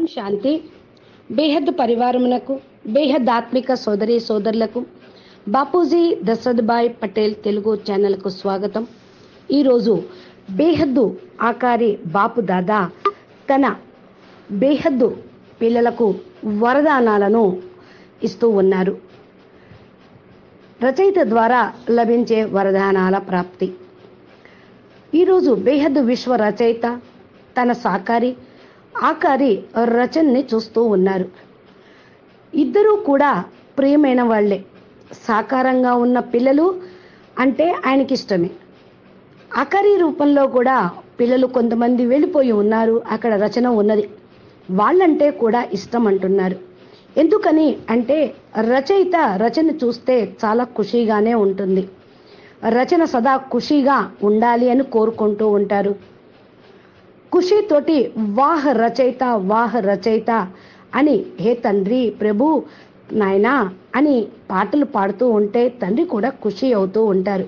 శాంతి బేహద్ పరివారమునకు బేహద్ ఆత్మిక సోదరి సోదరులకు బాపూజీ దశరథ్భాయ్ పటేల్ తెలుగు ఛానల్కు స్వాగతం ఈరోజు బేహద్దు ఆకారి బాపు దాదా తన బేహద్దు పిల్లలకు వరదానాలను ఇస్తూ ఉన్నారు రచయిత ద్వారా లభించే వరదానాల ప్రాప్తి ఈరోజు బేహద్దు విశ్వ రచయిత తన సాకారి ఆకారి రచనని చూస్తూ ఉన్నారు ఇద్దరూ కూడా ప్రియమైన వాళ్ళే సాకారంగా ఉన్న పిల్లలు అంటే ఆయనకి ఇష్టమే ఆకారి రూపంలో కూడా పిల్లలు కొంతమంది వెళ్ళిపోయి ఉన్నారు అక్కడ రచన ఉన్నది వాళ్ళంటే కూడా ఇష్టం అంటున్నారు ఎందుకని అంటే రచయిత రచన చూస్తే చాలా ఖుషీగానే ఉంటుంది రచన సదా ఖుషీగా ఉండాలి అని కోరుకుంటూ ఉంటారు ఖుషీతోటి వాహ్ రచయిత వాహ్ రచయిత అని హే తండ్రి ప్రభు నాయనా అని పాటలు పాడుతూ ఉంటే తండ్రి కూడా ఖుషి అవుతూ ఉంటారు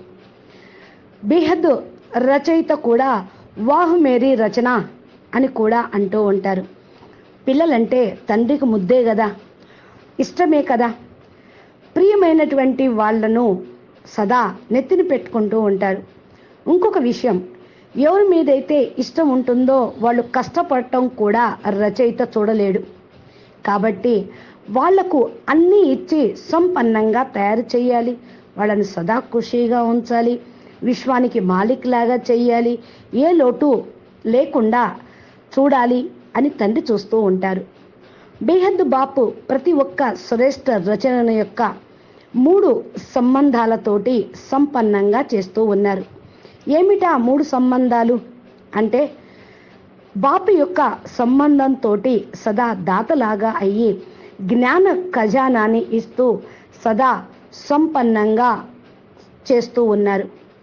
బేహద్ రచయిత కూడా వాహ్ మేరీ రచన అని కూడా అంటూ ఉంటారు పిల్లలంటే తండ్రికి ముద్దే కదా ఇష్టమే కదా ప్రియమైనటువంటి వాళ్ళను సదా నెత్తిన పెట్టుకుంటూ ఉంటారు ఇంకొక విషయం ఎవరి మీదైతే ఇష్టం ఉంటుందో వాళ్ళు కష్టపడటం కూడా రచయిత చూడలేడు కాబట్టి వాళ్లకు అన్నీ ఇచ్చి సంపన్నంగా తయారు చేయాలి వాళ్ళని సదా ఖుషీగా ఉంచాలి విశ్వానికి మాలిక్ లాగా చెయ్యాలి ఏ లోటు లేకుండా చూడాలి అని తండ్రి చూస్తూ ఉంటారు బేహద్దు బాపు ప్రతి ఒక్క శ్రేష్ఠ రచన యొక్క మూడు సంబంధాలతోటి సంపన్నంగా చేస్తూ ఉన్నారు ఏమిటా మూడు సంబంధాలు అంటే బాపు యొక్క సంబంధంతో సదా దాతలాగా అయ్యి జ్ఞాన ఖజానాన్ని ఇస్తూ సదా సంపన్నంగా చేస్తూ ఉన్నారు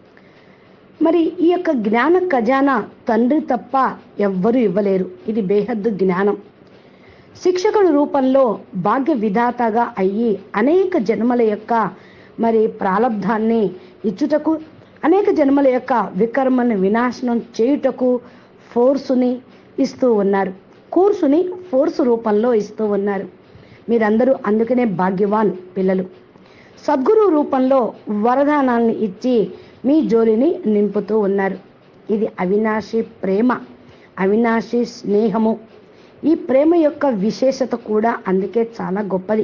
మరి ఈ యొక్క జ్ఞాన ఖజానా తండ్రి తప్ప ఎవ్వరూ ఇవ్వలేరు ఇది బేహద్దు జ్ఞానం శిక్షకుడి రూపంలో భాగ్య విధాతగా అయ్యి అనేక జన్మల యొక్క మరి ప్రారంధాన్ని ఇచ్చుటకు అనేక జన్మల యొక్క వికర్మను వినాశనం చేయుటకు ఫోర్సుని ఇస్తూ ఉన్నారు కోర్సుని ఫోర్సు రూపంలో ఇస్తూ ఉన్నారు మీరందరూ అందుకనే భాగ్యవాన్ పిల్లలు సద్గురు రూపంలో వరదానాన్ని ఇచ్చి మీ జోలిని నింపుతూ ఉన్నారు ఇది అవినాశి ప్రేమ అవినాశి స్నేహము ఈ ప్రేమ యొక్క విశేషత కూడా అందుకే చాలా గొప్పది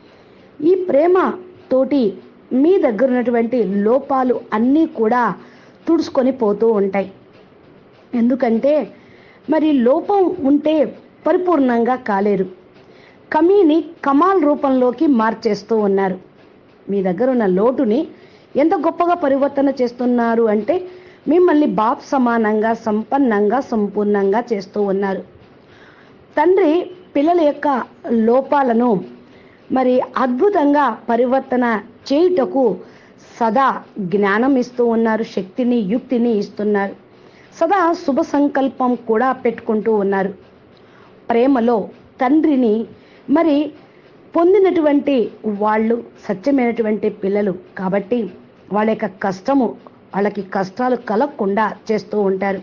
ఈ ప్రేమ తోటి మీ దగ్గర ఉన్నటువంటి లోపాలు అన్నీ కూడా తుడుచుకొని పోతూ ఉంటాయి ఎందుకంటే మరి లోపం ఉంటే పరిపూర్ణంగా కాలేరు కమీని కమాల్ రూపంలోకి మార్చేస్తూ ఉన్నారు మీ దగ్గర ఉన్న లోటుని ఎంత గొప్పగా పరివర్తన చేస్తున్నారు అంటే మిమ్మల్ని బాప్ సమానంగా సంపన్నంగా సంపూర్ణంగా చేస్తూ ఉన్నారు తండ్రి పిల్లల యొక్క లోపాలను మరి అద్భుతంగా పరివర్తన చేయుటకు సదా జ్ఞానం ఇస్తూ ఉన్నారు శక్తిని యుక్తిని ఇస్తున్నారు సదా శుభ సంకల్పం కూడా పెట్టుకుంటూ ఉన్నారు ప్రేమలో తండ్రిని మరి పొందినటువంటి వాళ్ళు సత్యమైనటువంటి పిల్లలు కాబట్టి వాళ్ళ యొక్క కష్టము వాళ్ళకి కష్టాలు కలగకుండా చేస్తూ ఉంటారు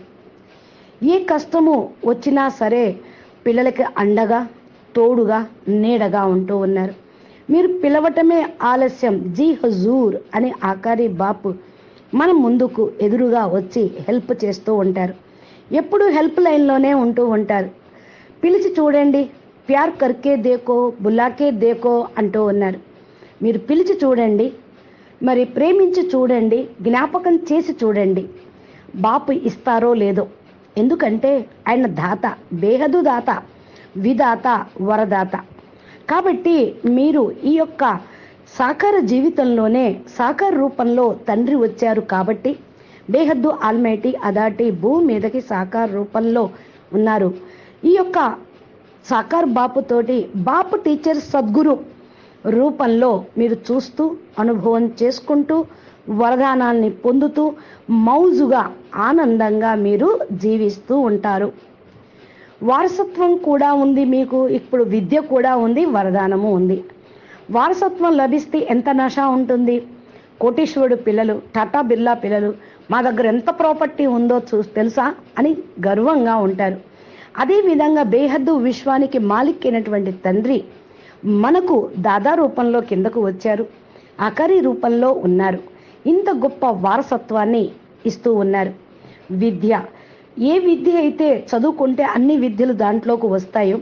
ఏ కష్టము వచ్చినా సరే పిల్లలకి అండగా తోడుగా నీడగా ఉంటూ ఉన్నారు మీరు పిలవటమే ఆలస్యం జీ హజూర్ అని ఆకారి బాపు మన ముందుకు ఎదురుగా వచ్చి హెల్ప్ చేస్తూ ఉంటారు ఎప్పుడు హెల్ప్ లైన్లోనే ఉంటూ ఉంటారు పిలిచి చూడండి ప్యార్ కర్కే దేకో బులాకే దేకో అంటూ ఉన్నారు మీరు పిలిచి చూడండి మరి ప్రేమించి చూడండి జ్ఞాపకం చేసి చూడండి బాపు ఇస్తారో లేదో ఎందుకంటే ఆయన దాత బేహదు దాత విదాత వరదాత కాబట్టి మీరు ఈ యొక్క సాకార జీవితంలోనే సాకార రూపంలో తండ్రి వచ్చారు కాబట్టి బేహద్దు ఆల్మైటీ అదాటి భూమి మీదకి సాకార రూపంలో ఉన్నారు ఈ యొక్క సాకార్ బాపుతోటి బాపు టీచర్ సద్గురు రూపంలో మీరు చూస్తూ అనుభవం చేసుకుంటూ వరదానాన్ని పొందుతూ మౌజుగా ఆనందంగా మీరు జీవిస్తూ ఉంటారు వారసత్వం కూడా ఉంది మీకు ఇప్పుడు విద్య కూడా ఉంది వరదానము ఉంది వారసత్వం లభిస్తే ఎంత నష ఉంటుంది కోటీశ్వరుడు పిల్లలు టాటా బిర్లా పిల్లలు మా దగ్గర ఎంత ప్రాపర్టీ ఉందో చూ తెలుసా అని గర్వంగా ఉంటారు అదేవిధంగా బేహద్దు విశ్వానికి మాలిక్ అయినటువంటి తండ్రి మనకు దాదా రూపంలో కిందకు వచ్చారు అకరి రూపంలో ఉన్నారు ఇంత గొప్ప వారసత్వాన్ని ఇస్తూ ఉన్నారు విద్య ఏ విద్య అయితే చదువుకుంటే అన్ని విద్యలు దాంట్లోకి వస్తాయో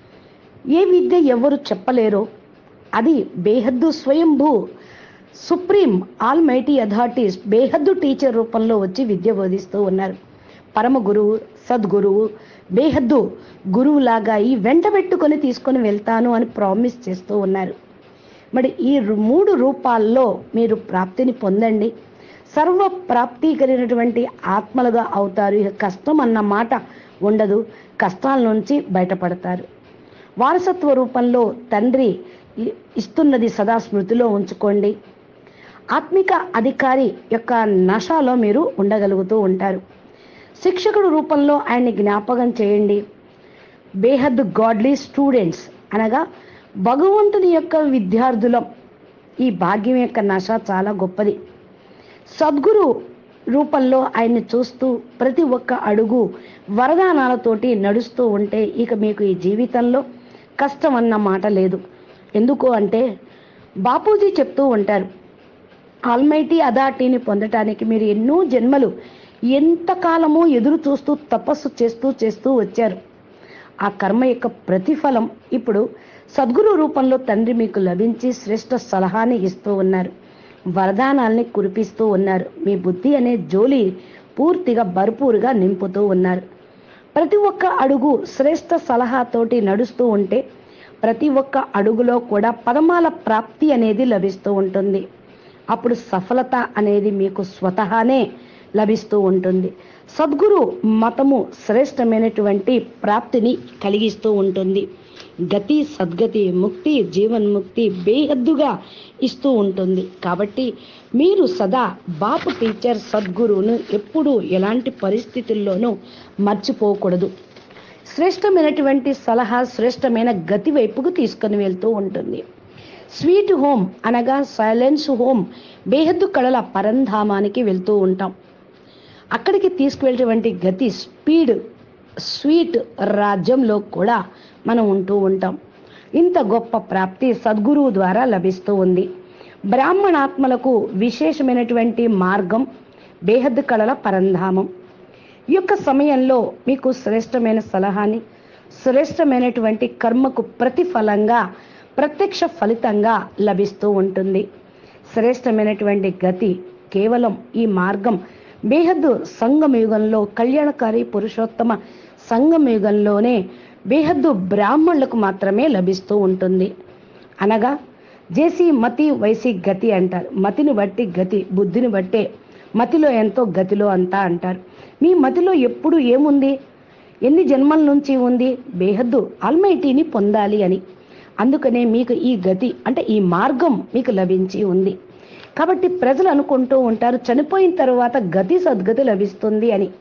ఏ విద్య ఎవరు చెప్పలేరో అది బేహద్దు స్వయంభూ సుప్రీం ఆల్ మైటీ అథారిటీస్ బేహద్దు టీచర్ రూపంలో వచ్చి విద్య బోధిస్తూ ఉన్నారు పరమ గురువు సద్గురువు బేహద్దు గురువులాగా ఈ వెంట పెట్టుకొని తీసుకొని వెళ్తాను అని ప్రామిస్ చేస్తూ ఉన్నారు మరి ఈ రు- మూడు రూపాల్లో మీరు ప్రాప్తిని పొందండి సర్వ ప్రాప్తి కలిగినటువంటి ఆత్మలుగా అవుతారు ఇక కష్టం అన్న మాట ఉండదు కష్టాల నుంచి బయటపడతారు వారసత్వ రూపంలో తండ్రి ఇ- ఇస్తున్నది సదా స్మృతిలో ఉంచుకోండి ఆత్మిక అధికారి యొక్క నశాలో మీరు ఉండగలుగుతూ ఉంటారు శిక్షకుడు రూపంలో ఆయన్ని జ్ఞాపకం చేయండి బేహద్ గాడ్లీ స్టూడెంట్స్ అనగా భగవంతుని యొక్క విద్యార్థులం ఈ భాగ్యం యొక్క నశ చాలా గొప్పది సద్గురు రూపంలో ఆయన్ని చూస్తూ ప్రతి ఒక్క అడుగు వరదానాలతోటి నడుస్తూ ఉంటే ఇక మీకు ఈ జీవితంలో కష్టం అన్న మాట లేదు ఎందుకు అంటే బాపూజీ చెప్తూ ఉంటారు ఆల్మైటీ అథారిటీని పొందటానికి మీరు ఎన్నో జన్మలు ఎంతకాలమో ఎదురు చూస్తూ తపస్సు చేస్తూ చేస్తూ వచ్చారు ఆ కర్మ యొక్క ప్రతిఫలం ఇప్పుడు సద్గురు రూపంలో తండ్రి మీకు లభించి శ్రేష్ఠ సలహాని ఇస్తూ ఉన్నారు వరదానాల్ని కురిపిస్తూ ఉన్నారు మీ బుద్ధి అనే జోలి పూర్తిగా భర్పూరుగా నింపుతూ ఉన్నారు ప్రతి ఒక్క అడుగు శ్రేష్ఠ సలహాతోటి నడుస్తూ ఉంటే ప్రతి ఒక్క అడుగులో కూడా పదమాల ప్రాప్తి అనేది లభిస్తూ ఉంటుంది అప్పుడు సఫలత అనేది మీకు స్వతహానే లభిస్తూ ఉంటుంది సద్గురు మతము శ్రేష్టమైనటువంటి ప్రాప్తిని కలిగిస్తూ ఉంటుంది గతి సద్గతి ముక్తి జీవన్ముక్తి బేహద్దుగా ఇస్తూ ఉంటుంది కాబట్టి మీరు సదా బాపు టీచర్ సద్గురువును ఎప్పుడూ ఎలాంటి పరిస్థితుల్లోనూ మర్చిపోకూడదు శ్రేష్టమైనటువంటి సలహా శ్రేష్టమైన గతి వైపుకు తీసుకొని వెళ్తూ ఉంటుంది స్వీట్ హోమ్ అనగా సైలెన్స్ హోమ్ బేహద్దు కళల పరంధామానికి వెళ్తూ ఉంటాం అక్కడికి తీసుకువెళ్ళేటువంటి గతి స్పీడ్ స్వీట్ రాజ్యంలో కూడా మనం ఉంటూ ఉంటాం ఇంత గొప్ప ప్రాప్తి సద్గురువు ద్వారా లభిస్తూ ఉంది బ్రాహ్మణాత్మలకు విశేషమైనటువంటి మార్గం బేహద్దు కళల పరంధామం ఈ యొక్క సమయంలో మీకు శ్రేష్టమైన సలహాని శ్రేష్టమైనటువంటి కర్మకు ప్రతిఫలంగా ప్రత్యక్ష ఫలితంగా లభిస్తూ ఉంటుంది శ్రేష్టమైనటువంటి గతి కేవలం ఈ మార్గం బేహద్దు సంగమయుగంలో కళ్యాణకారి పురుషోత్తమ సంగమయుగంలోనే బేహద్దు బ్రాహ్మణులకు మాత్రమే లభిస్తూ ఉంటుంది అనగా జేసి మతి వైసి గతి అంటారు మతిని బట్టి గతి బుద్ధిని బట్టే మతిలో ఎంతో గతిలో అంతా అంటారు మీ మతిలో ఎప్పుడు ఏముంది ఎన్ని జన్మల నుంచి ఉంది బేహద్దు ఆల్మైటీని పొందాలి అని అందుకనే మీకు ఈ గతి అంటే ఈ మార్గం మీకు లభించి ఉంది కాబట్టి ప్రజలు అనుకుంటూ ఉంటారు చనిపోయిన తర్వాత గతి సద్గతి లభిస్తుంది అని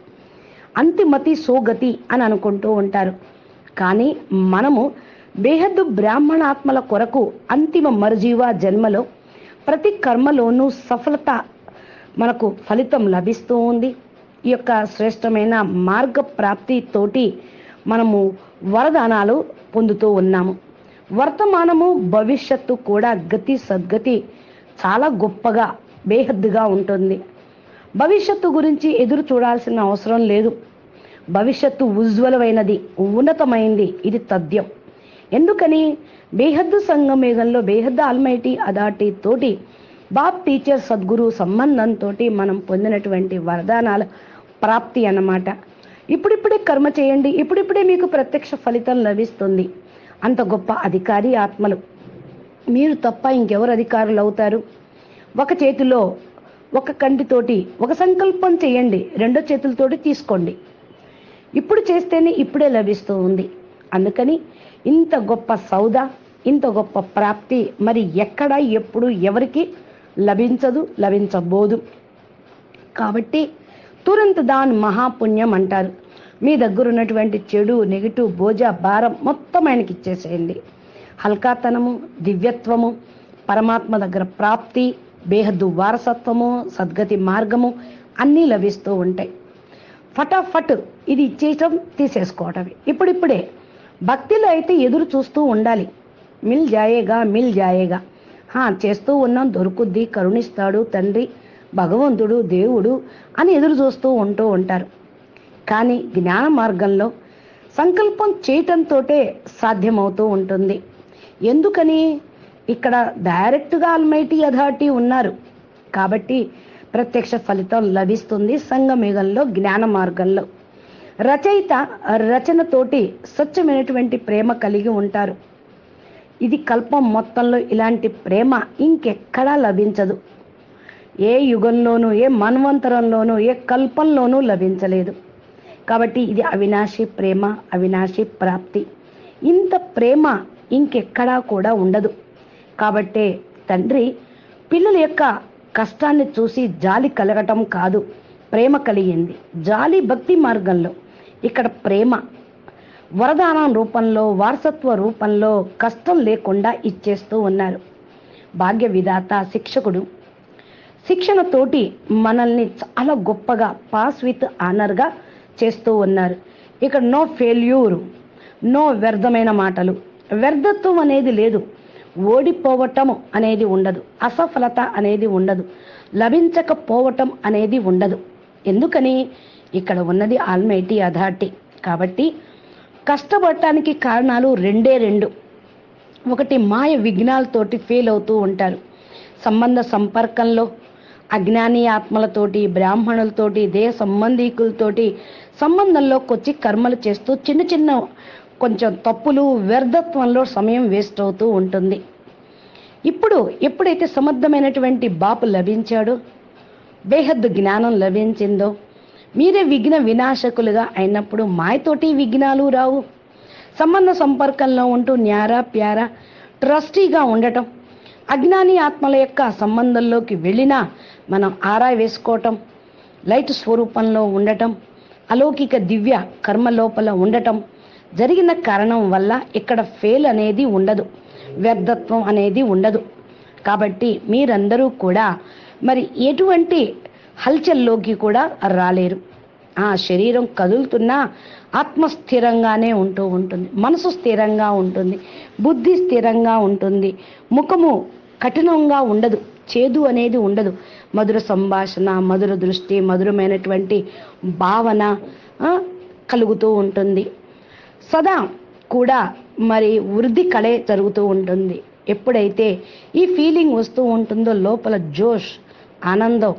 అంతిమతి సోగతి అని అనుకుంటూ ఉంటారు కానీ మనము బేహద్దు బ్రాహ్మణాత్మల కొరకు అంతిమ మరుజీవ జన్మలో ప్రతి కర్మలోనూ సఫలత మనకు ఫలితం లభిస్తూ ఉంది ఈ యొక్క శ్రేష్టమైన మార్గ ప్రాప్తితోటి మనము వరదానాలు పొందుతూ ఉన్నాము వర్తమానము భవిష్యత్తు కూడా గతి సద్గతి చాలా గొప్పగా బేహద్దుగా ఉంటుంది భవిష్యత్తు గురించి ఎదురు చూడాల్సిన అవసరం లేదు భవిష్యత్తు ఉజ్వలమైనది ఉన్నతమైంది ఇది తథ్యం ఎందుకని బేహద్దు సంగమేగంలో బేహద్దు ఆల్మైటీ అథారిటీ తోటి బాబ్ టీచర్ సద్గురు సంబంధంతో మనం పొందినటువంటి వరదానాల ప్రాప్తి అన్నమాట ఇప్పుడిప్పుడే కర్మ చేయండి ఇప్పుడిప్పుడే మీకు ప్రత్యక్ష ఫలితం లభిస్తుంది అంత గొప్ప అధికారి ఆత్మలు మీరు తప్ప ఇంకెవరు అధికారులు అవుతారు ఒక చేతిలో ఒక కంటితోటి ఒక సంకల్పం చేయండి రెండో చేతులతోటి తీసుకోండి ఇప్పుడు చేస్తేనే ఇప్పుడే లభిస్తూ ఉంది అందుకని ఇంత గొప్ప సౌదా ఇంత గొప్ప ప్రాప్తి మరి ఎక్కడ ఎప్పుడు ఎవరికి లభించదు లభించబోదు కాబట్టి తురంత దాన్ మహాపుణ్యం అంటారు మీ దగ్గర ఉన్నటువంటి చెడు నెగిటివ్ బోజ భారం మొత్తం ఆయనకి ఇచ్చేసేయండి హల్కాతనము దివ్యత్వము పరమాత్మ దగ్గర ప్రాప్తి బేహద్దు వారసత్వము సద్గతి మార్గము అన్నీ లభిస్తూ ఉంటాయి ఫటాఫట్ ఇది ఇచ్చేయటం తీసేసుకోవటం ఇప్పుడిప్పుడే భక్తిలో అయితే ఎదురు చూస్తూ ఉండాలి మిల్ జాయేగా మిల్ జాయేగా హా చేస్తూ ఉన్నాం దొరుకుద్ది కరుణిస్తాడు తండ్రి భగవంతుడు దేవుడు అని ఎదురు చూస్తూ ఉంటూ ఉంటారు కానీ జ్ఞాన మార్గంలో సంకల్పం చేయటంతో సాధ్యమవుతూ ఉంటుంది ఎందుకని ఇక్కడ డైరెక్ట్గా అల్మైటీ అథారిటీ ఉన్నారు కాబట్టి ప్రత్యక్ష ఫలితం లభిస్తుంది సంగమేగంలో జ్ఞాన మార్గంలో రచయిత రచనతోటి స్వచ్ఛమైనటువంటి ప్రేమ కలిగి ఉంటారు ఇది కల్పం మొత్తంలో ఇలాంటి ప్రేమ ఇంకెక్కడా లభించదు ఏ యుగంలోనూ ఏ మన్వంతరంలోనూ ఏ కల్పంలోనూ లభించలేదు కాబట్టి ఇది అవినాశి ప్రేమ అవినాశి ప్రాప్తి ఇంత ప్రేమ ఇంకెక్కడా కూడా ఉండదు కాబట్టే తండ్రి పిల్లల యొక్క కష్టాన్ని చూసి జాలి కలగటం కాదు ప్రేమ కలిగింది జాలి భక్తి మార్గంలో ఇక్కడ ప్రేమ వరదానం రూపంలో వారసత్వ రూపంలో కష్టం లేకుండా ఇచ్చేస్తూ ఉన్నారు భాగ్య విధాత శిక్షకుడు శిక్షణతోటి మనల్ని చాలా గొప్పగా పాస్ విత్ ఆనర్గా చేస్తూ ఉన్నారు ఇక్కడ నో ఫెయిల్యూర్ నో వ్యర్థమైన మాటలు వ్యర్థత్వం అనేది లేదు ఓడిపోవటం అనేది ఉండదు అసఫలత అనేది ఉండదు లభించకపోవటం అనేది ఉండదు ఎందుకని ఇక్కడ ఉన్నది ఆల్మైటీ అథారిటీ కాబట్టి కష్టపడటానికి కారణాలు రెండే రెండు ఒకటి మాయ విఘ్నాలతోటి ఫెయిల్ అవుతూ ఉంటారు సంబంధ సంపర్కంలో అజ్ఞాని ఆత్మలతోటి బ్రాహ్మణులతోటి దేహ సంబంధీకులతోటి సంబంధంలోకి వచ్చి కర్మలు చేస్తూ చిన్న చిన్న కొంచెం తప్పులు వ్యర్థత్వంలో సమయం వేస్ట్ అవుతూ ఉంటుంది ఇప్పుడు ఎప్పుడైతే సమర్థమైనటువంటి బాపు లభించాడో బేహద్దు జ్ఞానం లభించిందో మీరే విఘ్న వినాశకులుగా అయినప్పుడు మాయతోటి విఘ్నాలు రావు సంబంధ సంపర్కంలో ఉంటూ న్యారా ప్యారా ట్రస్టీగా ఉండటం అజ్ఞాని ఆత్మల యొక్క సంబంధంలోకి వెళ్ళినా మనం ఆరా వేసుకోవటం లైట్ స్వరూపంలో ఉండటం అలౌకిక దివ్య కర్మ లోపల ఉండటం జరిగిన కారణం వల్ల ఇక్కడ ఫెయిల్ అనేది ఉండదు వ్యర్థత్వం అనేది ఉండదు కాబట్టి మీరందరూ కూడా మరి ఎటువంటి హల్చల్లోకి కూడా రాలేరు ఆ శరీరం కదులుతున్నా ఆత్మ స్థిరంగానే ఉంటూ ఉంటుంది మనసు స్థిరంగా ఉంటుంది బుద్ధి స్థిరంగా ఉంటుంది ముఖము కఠినంగా ఉండదు చేదు అనేది ఉండదు మధుర సంభాషణ మధుర దృష్టి మధురమైనటువంటి భావన ఆ, కలుగుతూ ఉంటుంది సదా కూడా మరి వృద్ధి కళే జరుగుతూ ఉంటుంది ఎప్పుడైతే ఈ ఫీలింగ్ వస్తూ ఉంటుందో లోపల జోష్ ఆనందం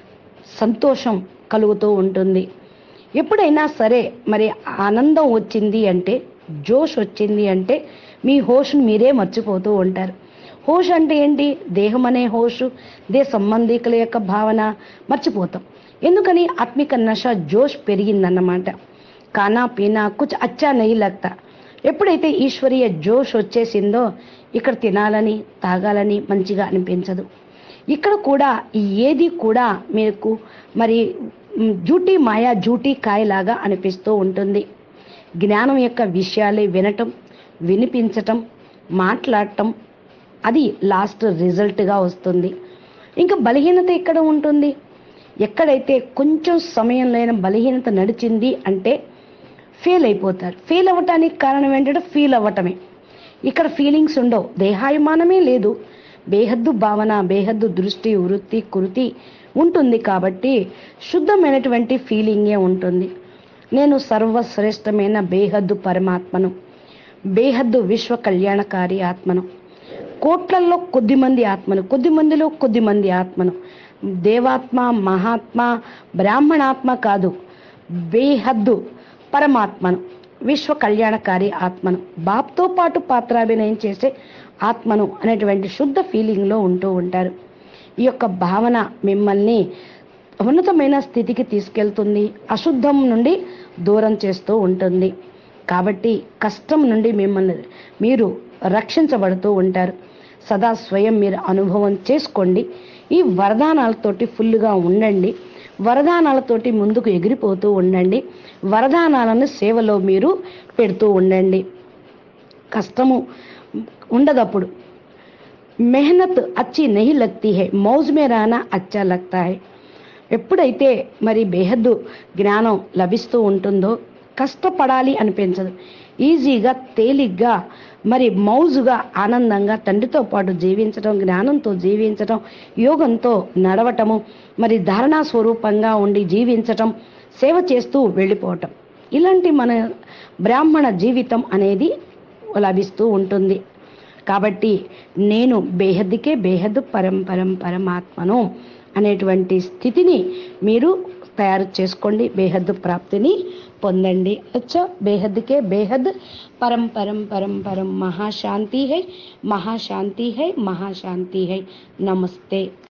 సంతోషం కలుగుతూ ఉంటుంది ఎప్పుడైనా సరే మరి ఆనందం వచ్చింది అంటే జోష్ వచ్చింది అంటే మీ హోష్ను మీరే మర్చిపోతూ ఉంటారు హోష్ అంటే ఏంటి దేహం అనే హోషు దే సంబంధికుల యొక్క భావన మర్చిపోతాం ఎందుకని ఆత్మిక నష జోష్ పెరిగిందన్నమాట కానా పీనా కుచ్ అచ్చా నెయ్యి లగ్తా ఎప్పుడైతే ఈశ్వరీయ జోష్ వచ్చేసిందో ఇక్కడ తినాలని తాగాలని మంచిగా అనిపించదు ఇక్కడ కూడా ఏది కూడా మీకు మరి మ్, జూటీ మాయా జూటీ కాయలాగా అనిపిస్తూ ఉంటుంది జ్ఞానం యొక్క విషయాలే వినటం వినిపించటం మాట్లాడటం అది లాస్ట్ రిజల్ట్గా వస్తుంది ఇంకా బలహీనత ఎక్కడ ఉంటుంది ఎక్కడైతే కొంచెం సమయంలో బలహీనత నడిచింది అంటే ఫెయిల్ అయిపోతారు ఫెయిల్ అవ్వటానికి కారణం ఏంటంటే ఫీల్ అవ్వటమే ఇక్కడ ఫీలింగ్స్ ఉండవు దేహాభిమానమే లేదు బేహద్దు భావన బేహద్దు దృష్టి వృత్తి కృతి ఉంటుంది కాబట్టి శుద్ధమైనటువంటి ఫీలింగే ఉంటుంది నేను సర్వశ్రేష్టమైన బేహద్దు పరమాత్మను బేహద్దు విశ్వ కళ్యాణకారి ఆత్మను కోట్లల్లో కొద్ది మంది ఆత్మను కొద్ది మందిలో కొద్ది మంది ఆత్మను దేవాత్మ మహాత్మ బ్రాహ్మణాత్మ కాదు బేహద్దు పరమాత్మను విశ్వ కళ్యాణకారి ఆత్మను బాప్తో పాటు పాత్రాభినయం చేసే ఆత్మను అనేటువంటి శుద్ధ ఫీలింగ్లో ఉంటూ ఉంటారు ఈ యొక్క భావన మిమ్మల్ని ఉన్నతమైన స్థితికి తీసుకెళ్తుంది అశుద్ధం నుండి దూరం చేస్తూ ఉంటుంది కాబట్టి కష్టం నుండి మిమ్మల్ని మీరు రక్షించబడుతూ ఉంటారు సదా స్వయం మీరు అనుభవం చేసుకోండి ఈ వరదానాలతోటి ఫుల్గా ఉండండి వరదానాలతోటి ముందుకు ఎగిరిపోతూ ఉండండి వరదానాలను సేవలో మీరు పెడుతూ ఉండండి కష్టము ఉండదప్పుడు मेहनत अच्छी नहीं लगती है मौज में रहना अच्छा लगता है ఎప్పుడైతే మరి బేహద్దు జ్ఞానం లభిస్తూ ఉంటుందో కష్టపడాలి అనిపించదు ఈజీగా తేలిగ్గా మరి మౌజుగా ఆనందంగా తండ్రితో పాటు జీవించటం జ్ఞానంతో జీవించటం యోగంతో నడవటము మరి ధారణా స్వరూపంగా ఉండి జీవించటం సేవ చేస్తూ వెళ్ళిపోవటం ఇలాంటి మన బ్రాహ్మణ జీవితం అనేది లభిస్తూ ఉంటుంది కాబట్టి నేను బేహద్దుకే బేహద్దు పరం పరం పరమాత్మను అనేటువంటి స్థితిని మీరు తయారు చేసుకోండి బేహద్దు ప్రాప్తిని పొందండి అచ్చా బేహద్కే బేహద్ పరం పరం పరం పరం మహాశాంతి హై మహాశాంతి హై మహాశాంతి హై నమస్తే